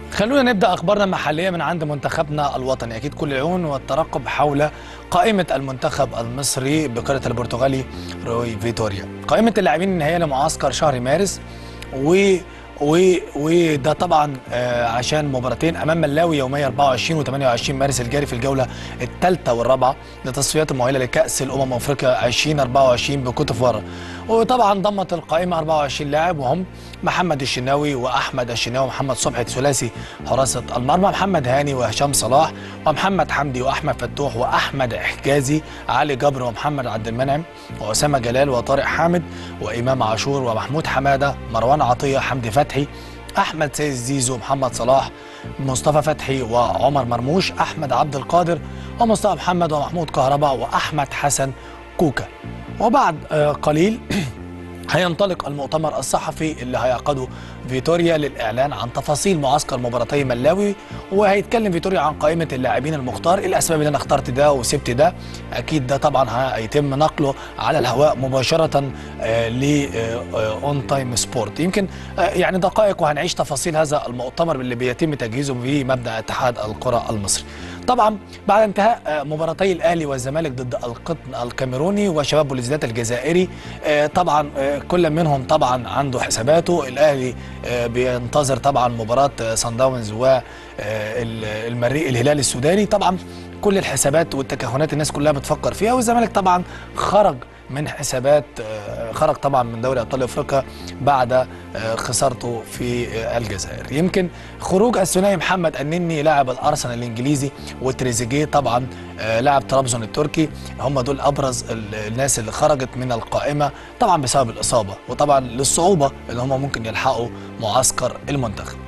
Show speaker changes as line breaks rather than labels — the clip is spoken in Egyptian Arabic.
خلونا نبدا اخبارنا المحليه من عند منتخبنا الوطني اكيد كل العيون والترقب حول قائمه المنتخب المصري بقياده البرتغالي روي فيتوريا قائمه اللاعبين النهائيه لمعسكر شهر مارس و و وده طبعا آه، عشان مباراتين امام ملاوي يومي 24 و28 مارس الجاري في الجوله الثالثه والرابعه لتصفيات المؤهله لكاس الامم افريقيا 2024 بكوت ديفوار وطبعا ضمت القائمه 24 لاعب وهم محمد الشناوي واحمد الشناوي ومحمد صبحي ثلاثي حراسه المرمى محمد هاني وهشام صلاح ومحمد حمدي واحمد فتوح واحمد حجازي علي جبر ومحمد عبد المنعم واسامه جلال وطارق حامد وامام عاشور ومحمود حماده مروان عطيه حمدي فتحي احمد سيد زيزو محمد صلاح مصطفى فتحي وعمر مرموش احمد عبد القادر ومصطفى محمد ومحمود كهربا واحمد حسن كوكا وبعد آه، قليل هينطلق المؤتمر الصحفي اللي هيعقده فيتوريا للاعلان عن تفاصيل معسكر مباراتي ملاوي وهيتكلم فيتوريا عن قائمه اللاعبين المختار إيه الاسباب اللي انا اخترت ده وسبت ده اكيد ده طبعا هيتم نقله على الهواء مباشره ل اون تايم سبورت يمكن آه، يعني دقائق وهنعيش تفاصيل هذا المؤتمر اللي بيتم تجهيزه في مبدا اتحاد الكره المصري طبعا بعد انتهاء آه، مباراتي الاهلي والزمالك ضد القطن الكاميروني وشباب بوليزداد الجزائري آه، طبعا آه، كل منهم طبعا عنده حساباته الاهلي آه، بينتظر طبعا مباراه آه، سان داونز والمريء الهلال السوداني طبعا كل الحسابات والتكهنات الناس كلها بتفكر فيها والزمالك طبعا خرج من حسابات آه، خرج طبعا من دوري ابطال افريقيا بعد آه، خسارته في آه، الجزائر يمكن خروج الثنائي محمد النني لاعب الارسنال الانجليزي وتريزيجيه طبعا آه، لاعب طرابزون التركي هم دول ابرز ال- الناس اللي خرجت من القائمه طبعا بسبب الاصابه وطبعا للصعوبه اللي هم ممكن يلحقوا معسكر المنتخب